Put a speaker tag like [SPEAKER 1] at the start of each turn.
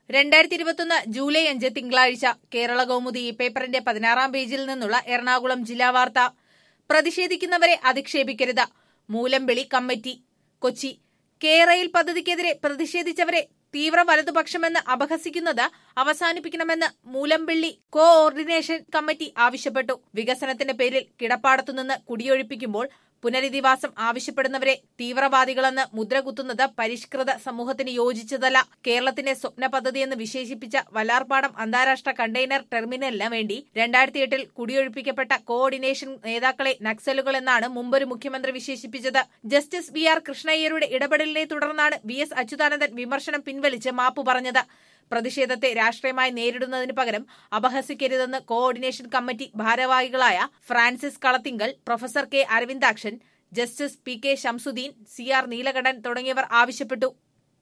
[SPEAKER 1] രണ്ടായിരത്തി ഇരുപത്തൊന്ന് ജൂലൈ അഞ്ച് തിങ്കളാഴ്ച കേരള കൗമുദി ഈ പേപ്പറിന്റെ പതിനാറാം പേജിൽ നിന്നുള്ള എറണാകുളം ജില്ലാ വാർത്ത പ്രതിഷേധിക്കുന്നവരെ അധിക്ഷേപിക്കരുത് മൂലംബെളി കമ്മിറ്റി കൊച്ചി കേരയിൽ പദ്ധതിക്കെതിരെ പ്രതിഷേധിച്ചവരെ തീവ്ര വലതുപക്ഷമെന്ന് അപഹസിക്കുന്നത് അവസാനിപ്പിക്കണമെന്ന് മൂലംപള്ളി കോ ഓർഡിനേഷൻ കമ്മിറ്റി ആവശ്യപ്പെട്ടു വികസനത്തിന്റെ പേരിൽ കിടപ്പാടത്തുനിന്ന് കുടിയൊഴിപ്പിക്കുമ്പോൾ പുനരധിവാസം ആവശ്യപ്പെടുന്നവരെ തീവ്രവാദികളെന്ന് മുദ്രകുത്തുന്നത് പരിഷ്കൃത സമൂഹത്തിന് യോജിച്ചതല്ല കേരളത്തിന്റെ സ്വപ്ന പദ്ധതിയെന്ന് വിശേഷിപ്പിച്ച വല്ലാർപാടം അന്താരാഷ്ട്ര കണ്ടെയ്നർ ടെർമിനലിന് വേണ്ടി രണ്ടായിരത്തി എട്ടിൽ കുടിയൊഴിപ്പിക്കപ്പെട്ട കോർഡിനേഷൻ നേതാക്കളെ നക്സലുകൾ എന്നാണ് മുമ്പൊരു മുഖ്യമന്ത്രി വിശേഷിപ്പിച്ചത് ജസ്റ്റിസ് വി ആർ കൃഷ്ണയ്യരുടെ ഇടപെടലിനെ തുടർന്നാണ് വി എസ് അച്യുതാനന്ദൻ വിമർശനം പിൻവലിച്ച് മാപ്പ് പറഞ്ഞത് പ്രതിഷേധത്തെ രാഷ്ട്രീയമായി നേരിടുന്നതിന് പകരം അപഹസിക്കരുതെന്ന് കോർഡിനേഷൻ കമ്മിറ്റി ഭാരവാഹികളായ Francis Kalathingal professor K Aravindakshan justice P K Shamsuddin C R Neelakantan തുടങ്ങിയവർ ആവശ്യപ്പെട്ടു